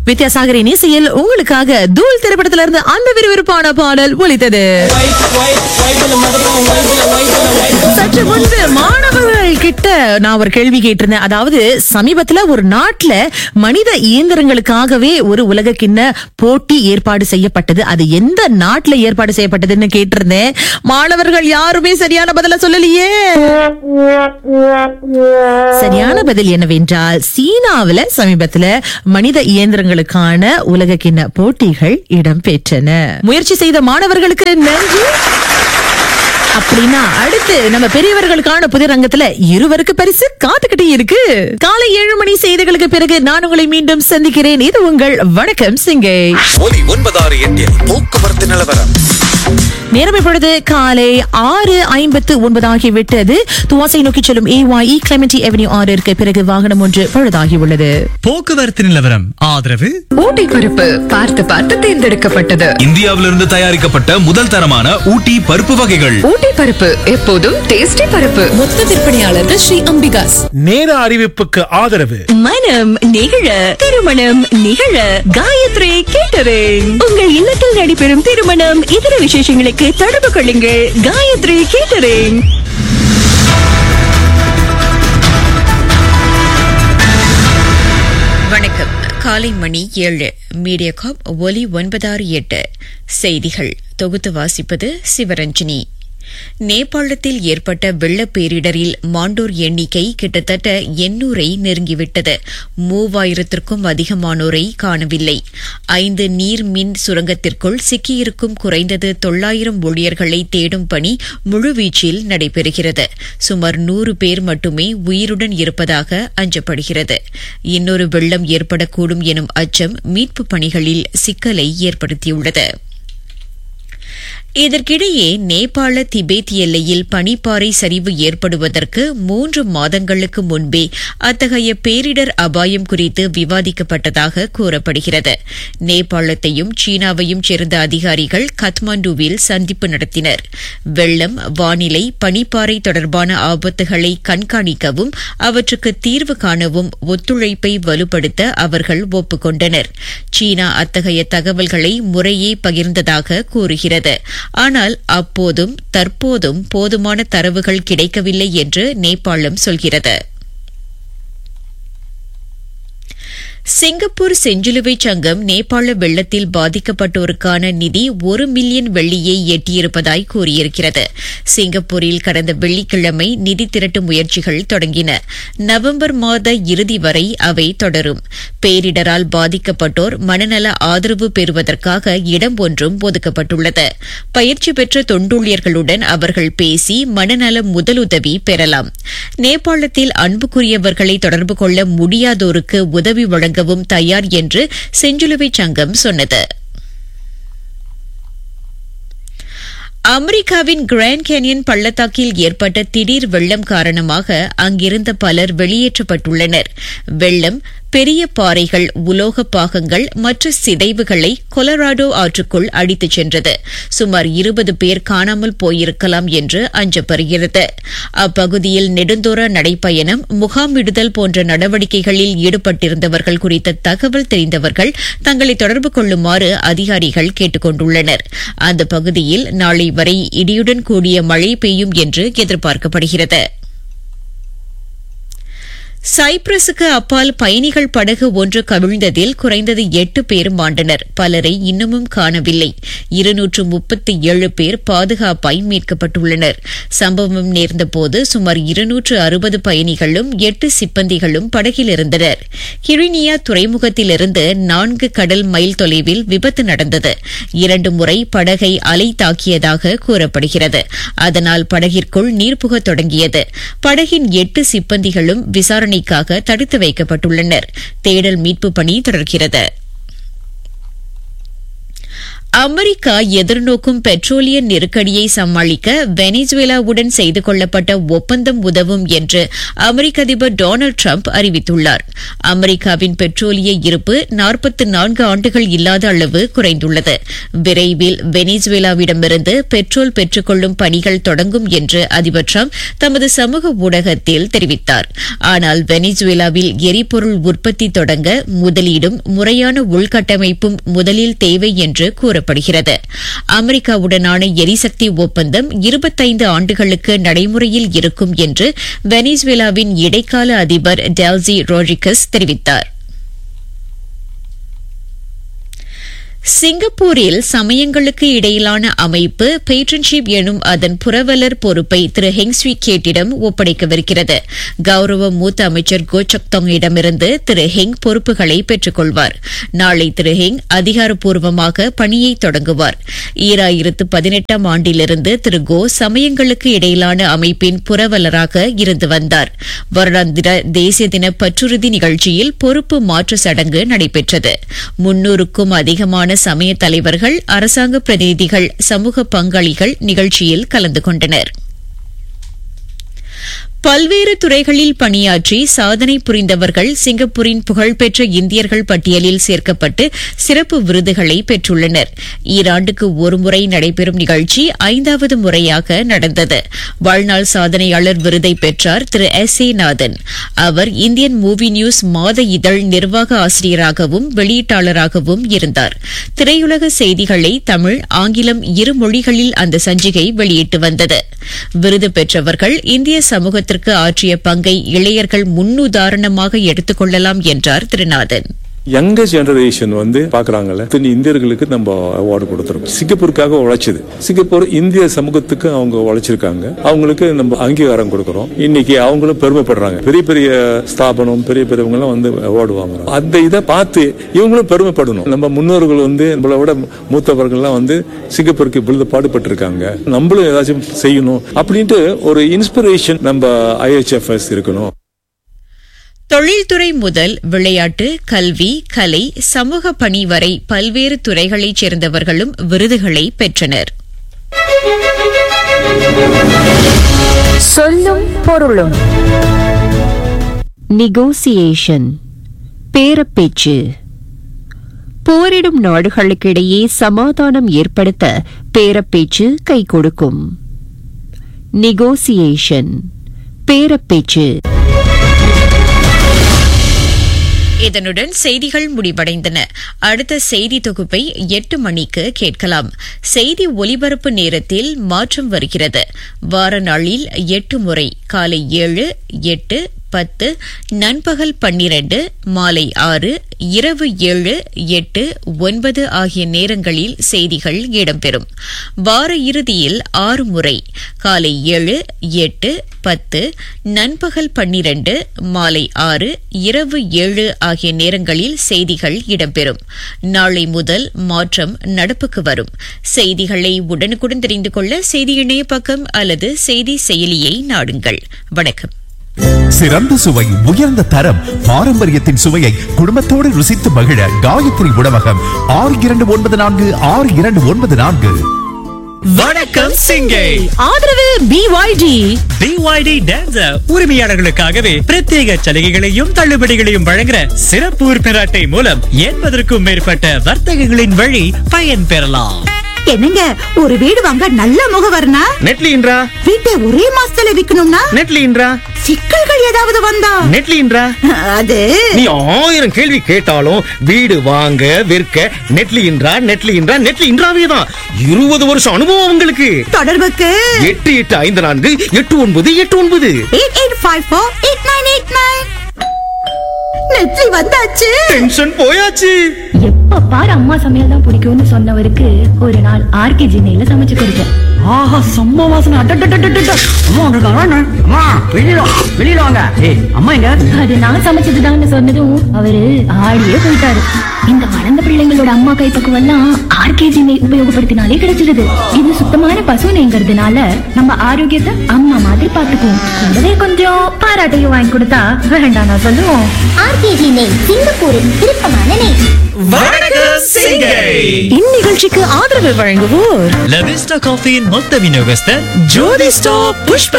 வித்யாசாகரின் இசையில் உங்களுக்காக தூள் திரைப்படத்துல இருந்து அந்த விறுவிறுப்பான பாடல் ஒலித்தது சற்று முன்பு மாணவர்கள் கிட்ட நான் ஒரு கேள்வி கேட்டிருந்தேன் அதாவது சமீபத்துல ஒரு நாட்டுல மனித இயந்திரங்களுக்காகவே ஒரு உலக கிண்ண போட்டி ஏற்பாடு செய்யப்பட்டது அது எந்த நாட்டுல ஏற்பாடு செய்யப்பட்டதுன்னு கேட்டிருந்தேன் மாணவர்கள் யாருமே சரியான பதில சொல்லலையே சரியான பதில் என்னவென்றால் சீனாவுல சமீபத்துல மனித இயந்திரங்களுக்கான உலக கிண்ண போட்டிகள் இடம்பெற்றன முயற்சி செய்த மாணவர்களுக்கு நன்றி அப்படின்னா அடுத்து நம்ம பெரியவர்களுக்கான புதிய ரங்கத்துல இருவருக்கு பரிசு காத்துக்கிட்டே இருக்கு காலை ஏழு மணி செய்திகளுக்கு பிறகு நான் உங்களை மீண்டும் சந்திக்கிறேன் இது உங்கள் வணக்கம் சிங்கை ஒலி ஒன்பதாறு எட்டில் போக்குவரத்து நிலவரம் நேரம் இப்பொழுது காலை ஆறு ஐம்பத்து ஒன்பதாகிவிட்டது துவாசை நோக்கி செல்லும் ஏஒய் கிளமெண்டி எவன்யூ ஆறிற்கு பிறகு வாகனம் ஒன்று பழுதாகியுள்ளது போக்குவரத்து நிலவரம் ஆதரவு ஊட்டி பருப்பு பார்த்து பார்த்து தேர்ந்தெடுக்கப்பட்டது இந்தியாவிலிருந்து தயாரிக்கப்பட்ட முதல் தரமான ஊட்டி பருப்பு வகைகள் ஊட்டி பருப்பு எப்போதும் டேஸ்டி பருப்பு மொத்த விற்பனையாளர்கள் ஸ்ரீ அம்பிகாஸ் நேர அறிவிப்புக்கு ஆதரவு மனம் நிகழ திருமணம் நிகழ காயத்ரி கேட்டரிங் உங்கள் இல்லத்தில் நடைபெறும் திருமணம் இதர விசேஷங்களுக்கு தொடர்பு கொள்ளுங்கள் காயத்ரி கேட்டரிங் வணக்கம் காலை மணி ஏழு மீடியாகாப் ஒலி ஒன்பதாறு எட்டு செய்திகள் தொகுத்து வாசிப்பது சிவரஞ்சனி நேபாளத்தில் ஏற்பட்ட வெள்ளப் பேரிடரில் மாண்டோர் எண்ணிக்கை கிட்டத்தட்ட எண்ணூரை நெருங்கிவிட்டது மூவாயிரத்திற்கும் அதிகமானோரை காணவில்லை ஐந்து நீர் மின் சுரங்கத்திற்குள் சிக்கியிருக்கும் குறைந்தது தொள்ளாயிரம் ஊழியர்களை தேடும் பணி முழுவீச்சில் நடைபெறுகிறது சுமார் நூறு பேர் மட்டுமே உயிருடன் இருப்பதாக அஞ்சப்படுகிறது இன்னொரு வெள்ளம் ஏற்படக்கூடும் எனும் அச்சம் மீட்புப் பணிகளில் சிக்கலை ஏற்படுத்தியுள்ளது இதற்கிடையே நேபாள திபேத் எல்லையில் பனிப்பாறை சரிவு ஏற்படுவதற்கு மூன்று மாதங்களுக்கு முன்பே அத்தகைய பேரிடர் அபாயம் குறித்து விவாதிக்கப்பட்டதாக கூறப்படுகிறது நேபாளத்தையும் சீனாவையும் சேர்ந்த அதிகாரிகள் கத்மாண்டுவில் சந்திப்பு நடத்தினர் வெள்ளம் வானிலை பனிப்பாறை தொடர்பான ஆபத்துகளை கண்காணிக்கவும் அவற்றுக்கு தீர்வு காணவும் ஒத்துழைப்பை வலுப்படுத்த அவர்கள் ஒப்புக்கொண்டனர் சீனா அத்தகைய தகவல்களை முறையே பகிர்ந்ததாக கூறுகிறது ஆனால் அப்போதும் தற்போதும் போதுமான தரவுகள் கிடைக்கவில்லை என்று நேபாளம் சொல்கிறது சிங்கப்பூர் செஞ்சிலுவை சங்கம் நேபாள வெள்ளத்தில் பாதிக்கப்பட்டோருக்கான நிதி ஒரு மில்லியன் வெள்ளியை எட்டியிருப்பதாய் கூறியிருக்கிறது சிங்கப்பூரில் கடந்த வெள்ளிக்கிழமை நிதி திரட்டும் முயற்சிகள் தொடங்கின நவம்பர் மாத இறுதி வரை அவை தொடரும் பேரிடரால் பாதிக்கப்பட்டோர் மனநல ஆதரவு பெறுவதற்காக இடம் ஒன்றும் ஒதுக்கப்பட்டுள்ளது பயிற்சி பெற்ற தொண்டூழியர்களுடன் அவர்கள் பேசி மனநல முதலுதவி பெறலாம் நேபாளத்தில் அன்புக்குரியவர்களை தொடர்பு கொள்ள முடியாதோருக்கு உதவி வழங்கவும் தயார் என்று செஞ்சிலுவை சங்கம் சொன்னது அமெரிக்காவின் கிராண்ட் கேனியன் பள்ளத்தாக்கில் ஏற்பட்ட திடீர் வெள்ளம் காரணமாக அங்கிருந்த பலர் வெளியேற்றப்பட்டுள்ளனர் வெள்ளம் பெரிய பாறைகள் உலோக பாகங்கள் மற்ற சிதைவுகளை கொலராடோ ஆற்றுக்குள் அடித்துச் சென்றது சுமார் இருபது பேர் காணாமல் போயிருக்கலாம் என்று அஞ்சப்படுகிறது அப்பகுதியில் நெடுந்தோற நடைப்பயணம் முகாமிடுதல் போன்ற நடவடிக்கைகளில் ஈடுபட்டிருந்தவர்கள் குறித்த தகவல் தெரிந்தவர்கள் தங்களை தொடர்பு கொள்ளுமாறு அதிகாரிகள் கேட்டுக் கொண்டுள்ளனர் அந்த பகுதியில் நாளை வரை இடியுடன் கூடிய மழை பெய்யும் என்று எதிர்பார்க்கப்படுகிறது சைப்ரஸுக்கு அப்பால் பயணிகள் படகு ஒன்று கவிழ்ந்ததில் குறைந்தது எட்டு பேர் மாண்டனர் பலரை இன்னமும் காணவில்லை இருநூற்று முப்பத்தி ஏழு பேர் பாதுகாப்பாய் மீட்கப்பட்டுள்ளனர் சம்பவம் நேர்ந்தபோது சுமார் இருநூற்று அறுபது பயணிகளும் எட்டு சிப்பந்திகளும் படகில் இருந்தனர் கிரினியா துறைமுகத்திலிருந்து நான்கு கடல் மைல் தொலைவில் விபத்து நடந்தது இரண்டு முறை படகை அலை தாக்கியதாக கூறப்படுகிறது அதனால் படகிற்குள் நீர் புகத் தொடங்கியது படகின் எட்டு சிப்பந்திகளும் விசாரணை விசாரணைக்காக தடுத்து வைக்கப்பட்டுள்ளனர் தேடல் மீட்பு பணி தொடர்கிறது அமெரிக்கா எதிர்நோக்கும் பெட்ரோலிய நெருக்கடியை சமாளிக்க வெனிசுவேலாவுடன் செய்து கொள்ளப்பட்ட ஒப்பந்தம் உதவும் என்று அமெரிக்க அதிபர் டொனால்டு டிரம்ப் அறிவித்துள்ளார் அமெரிக்காவின் பெட்ரோலிய இருப்பு நாற்பத்தி நான்கு ஆண்டுகள் இல்லாத அளவு குறைந்துள்ளது விரைவில் வெனிசுவேலாவிடமிருந்து பெட்ரோல் பெற்றுக்கொள்ளும் பணிகள் தொடங்கும் என்று அதிபர் டிரம்ப் தமது சமூக ஊடகத்தில் தெரிவித்தார் ஆனால் வெனிசுவேலாவில் எரிபொருள் உற்பத்தி தொடங்க முதலீடும் முறையான உள்கட்டமைப்பும் முதலில் தேவை என்று கூறப்படுகிறது அமெரிக்காவுடனான எரிசக்தி ஒப்பந்தம் இருபத்தைந்து ஆண்டுகளுக்கு நடைமுறையில் இருக்கும் என்று வெனிசுவேலாவின் இடைக்கால அதிபர் டெல்சி ரோட்ரிகஸ் தெரிவித்தார் சிங்கப்பூரில் சமயங்களுக்கு இடையிலான அமைப்பு பேட்ரன்ஷிப் எனும் அதன் புரவலர் பொறுப்பை திரு ஹெங்ஸ்வி கேட்டிடம் ஒப்படைக்கவிருக்கிறது கௌரவ மூத்த அமைச்சர் கோச்சக்தோங்கிடமிருந்து திரு ஹெங் பொறுப்புகளை பெற்றுக் கொள்வார் நாளை திரு ஹெங் அதிகாரப்பூர்வமாக பணியை தொடங்குவார் ஈராயிரத்து பதினெட்டாம் ஆண்டிலிருந்து திரு கோ சமயங்களுக்கு இடையிலான அமைப்பின் புரவலராக இருந்து வந்தார் வருடாந்திர தேசிய தின பற்றுறுதி நிகழ்ச்சியில் பொறுப்பு மாற்று சடங்கு நடைபெற்றது முன்னூறுக்கும் அதிகமான சமய தலைவர்கள் அரசாங்க பிரதிநிதிகள் சமூக பங்காளிகள் நிகழ்ச்சியில் கலந்து கொண்டனர் பல்வேறு துறைகளில் பணியாற்றி சாதனை புரிந்தவர்கள் சிங்கப்பூரின் புகழ்பெற்ற இந்தியர்கள் பட்டியலில் சேர்க்கப்பட்டு சிறப்பு விருதுகளை பெற்றுள்ளனர் ஈராண்டுக்கு ஒருமுறை நடைபெறும் நிகழ்ச்சி ஐந்தாவது முறையாக நடந்தது வாழ்நாள் சாதனையாளர் விருதை பெற்றார் திரு எஸ் ஏ நாதன் அவர் இந்தியன் மூவி நியூஸ் மாத இதழ் நிர்வாக ஆசிரியராகவும் வெளியீட்டாளராகவும் இருந்தார் திரையுலக செய்திகளை தமிழ் ஆங்கிலம் இரு மொழிகளில் அந்த சஞ்சிகை வெளியிட்டு வந்தது விருது பெற்றவர்கள் இந்திய சமூகத்திற்கு ஆற்றிய பங்கை இளையர்கள் முன்னுதாரணமாக எடுத்துக் கொள்ளலாம் என்றார் திருநாதன் யங்கர் ஜெனரேஷன் வந்து பாக்குறாங்கல்ல இத்தனை இந்தியர்களுக்கு நம்ம அவார்டு கொடுத்துருக்கோம் சிங்கப்பூருக்காக உழைச்சது சிங்கப்பூர் இந்திய சமூகத்துக்கு அவங்க உழைச்சிருக்காங்க அவங்களுக்கு நம்ம அங்கீகாரம் கொடுக்கறோம் இன்னைக்கு அவங்களும் பெருமைப்படுறாங்க பெரிய பெரிய ஸ்தாபனம் பெரிய பெரியவங்க எல்லாம் வந்து அவார்டு வாங்குறோம் அந்த இதை பார்த்து இவங்களும் பெருமைப்படணும் நம்ம முன்னோர்கள் வந்து நம்மளை விட மூத்தவர்கள்லாம் வந்து சிங்கப்பூருக்கு இப்பொழுது பாடுபட்டிருக்காங்க நம்மளும் ஏதாச்சும் செய்யணும் அப்படின்ட்டு ஒரு இன்ஸ்பிரேஷன் நம்ம ஐஹெச்எஃப்எஸ் இருக்கணும் தொழில்துறை முதல் விளையாட்டு கல்வி கலை சமூக பணி வரை பல்வேறு துறைகளைச் சேர்ந்தவர்களும் விருதுகளை பெற்றனர் சொல்லும் பொருளும் நெகோசியேஷன் பேரப்பேச்சு போரிடும் நாடுகளுக்கிடையே சமாதானம் ஏற்படுத்த பேரப்பேச்சு கை கொடுக்கும் நெகோசியேஷன் பேரப்பேச்சு இதனுடன் செய்திகள் முடிவடைந்தன அடுத்த செய்தி தொகுப்பை எட்டு மணிக்கு கேட்கலாம் செய்தி ஒலிபரப்பு நேரத்தில் மாற்றம் வருகிறது வார நாளில் எட்டு முறை காலை ஏழு எட்டு பத்து நண்பகல் பன்னிரண்டு மாலை ஆறு இரவு ஏழு எட்டு ஒன்பது ஆகிய நேரங்களில் செய்திகள் இடம்பெறும் வார இறுதியில் ஆறு முறை காலை ஏழு எட்டு பத்து நண்பகல் பன்னிரண்டு மாலை ஆறு இரவு ஏழு ஆகிய நேரங்களில் செய்திகள் இடம்பெறும் நாளை முதல் மாற்றம் நடப்புக்கு வரும் செய்திகளை உடனுக்குடன் தெரிந்து கொள்ள செய்தி இணைய பக்கம் அல்லது செய்தி செயலியை நாடுங்கள் வணக்கம் சிறந்த சுவை உயர்ந்த தரம் பாரம்பரியத்தின் சுவையை குடும்பத்தோடு ருசித்து மகிழ காயத்ரி உணவகம் ஆறு இரண்டு ஒன்பது நான்கு ஆறு இரண்டு ஒன்பது நான்கு வணக்கம் சிங்கை ஆதரவு பிஒய்டி BYD டான்சர் உரிமையாளர்களுக்காகவே பிரத்யேக சலுகைகளையும் தள்ளுபடிகளையும் வழங்குற சிறப்பு உறுப்பினர் அட்டை மூலம் எண்பதற்கும் மேற்பட்ட வர்த்தகங்களின் வழி பயன் பெறலாம் என்னங்க ஒரு வீடு வாங்க நல்ல முகவர்னா நெட்லின்றா வீட்டை ஒரே மாசத்துல விக்கணும்னா நெட்லின்றா சிக்கல்கள் ஏதாவது வந்தா நெட்லின்றா அது நீ ஆயிரம் கேள்வி கேட்டாலும் வீடு வாங்க விற்க நெட்லின்றா நெட்லின்றா நெட்லின்றாவே தான் இருபது வருஷம் அனுபவம் உங்களுக்கு தொடர்புக்கு எட்டு எட்டு ஐந்து நான்கு எட்டு ஒன்பது எட்டு ஒன்பது eight eight five four eight nine eight nine நெட்லி வந்தாச்சு டென்ஷன் போயாச்சு எப்ப பாரு அம்மா சமையல் தான் பிடிக்கும்னு சொன்னவருக்கு ஒரு நாள் ஆர்கே ஜினையில சமைச்சு கொடுத்தேன் ஆஹா செம்ம வாசனை அட்டட்டட்டட்டட்ட அம்மா வந்திருக்காங்க அம்மா வெளியில வா, வெளியில வாங்க ஏய் அம்மா எங்க அது நான் சமைச்சதுதான்னு சொன்னதும் அவரு ஆடியே போயிட்டாரு இந்த வளர்ந்த பிள்ளைங்களோட அம்மா கைப்பக்குவம் எல்லாம் ஆர்கேஜி நெய் உபயோகப்படுத்தினாலே கிடைச்சிருது இது சுத்தமான பசு நெய்ங்கிறதுனால நம்ம ஆரோக்கியத்தை அம்மா மாதிரி பாத்துக்குவோம் கூடவே கொஞ்சம் பாராட்டையும் வாங்கி கொடுத்தா வேண்டாம் நான் சொல்லுவோம் ஆர்கேஜி நெய் சிங்கப்பூரின் விருப்பமான நெய் வணக்கம் சிங்கை இந்நிகழ்ச்சிக்கு ஆதரவு வழங்குவோர் லவிஸ்டா காஃபியின் மொத்த விநியோகஸ்தர் ஜோதி ஸ்டாப் புஷ்ப